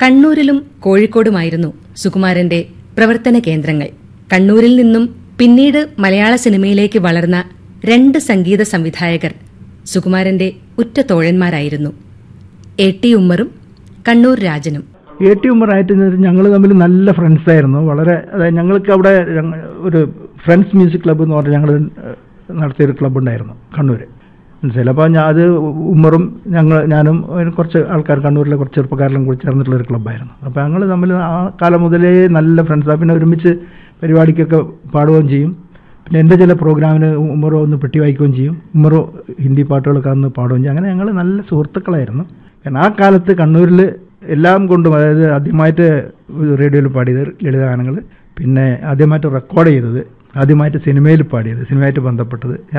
കണ്ണൂരിലും കോഴിക്കോടുമായിരുന്നു സുകുമാരന്റെ പ്രവർത്തന കേന്ദ്രങ്ങൾ കണ്ണൂരിൽ നിന്നും പിന്നീട് മലയാള സിനിമയിലേക്ക് വളർന്ന രണ്ട് സംഗീത സംവിധായകർ സുകുമാരന്റെ ഉറ്റ തോഴന്മാരായിരുന്നു എ ടി ഉമ്മറും കണ്ണൂർ രാജനും എ ടി ഉമ്മറായിട്ട് ഞങ്ങൾ തമ്മിൽ നല്ല ഫ്രണ്ട്സ് ആയിരുന്നു വളരെ അതായത് ഞങ്ങൾക്ക് അവിടെ ഞങ്ങ- ഒരു ഫ്രണ്ട്സ് മ്യൂസിക് ക്ലബ്ബ് എന്ന് പറഞ്ഞ് ഞങ്ങൾ നടത്തിയൊരു ക്ലബ്ബ് ഉണ്ടായിരുന്നു കണ്ണൂർ മനസ്സിലായി അപ്പോൾ ഞാൻ അത് ഉമ്മറും ഞങ്ങൾ ഞാനും ഒരു കുറച്ച് ആൾക്കാർ കണ്ണൂരിലെ കുറച്ച് ചെറുപ്പക്കാരെല്ലാം കൂടി ചേർന്നിട്ടുള്ള ഒരു ക്ലബ്ബായിരുന്നു അപ്പോൾ ഞങ്ങൾ തമ്മിൽ ആ കാലം മുതലേ നല്ല ഫ്രണ്ട്സാണ് പിന്നെ ഒരുമിച്ച് പരിപാടിക്കൊക്കെ പാടുകയും ചെയ്യും പിന്നെ എൻ്റെ ചില പ്രോഗ്രാമിന് ഉമ്മറോ ഒന്ന് പെട്ടി വായിക്കുകയും ചെയ്യും ഉമ്മറോ ഹിന്ദി പാട്ടുകളൊക്കെ അന്ന് പാടുകയും ചെയ്യും അങ്ങനെ ഞങ്ങൾ നല്ല സുഹൃത്തുക്കളായിരുന്നു കാരണം ആ കാലത്ത് കണ്ണൂരിൽ എല്ലാം കൊണ്ടും അതായത് ആദ്യമായിട്ട് റേഡിയോയിൽ പാടിയത് ലളിതഗാനങ്ങൾ പിന്നെ ആദ്യമായിട്ട് റെക്കോർഡ് ചെയ്തത് ആദ്യമായിട്ട് സിനിമയിൽ പാടിയത് സിനിമയായിട്ട് ബന്ധപ്പെട്ടത്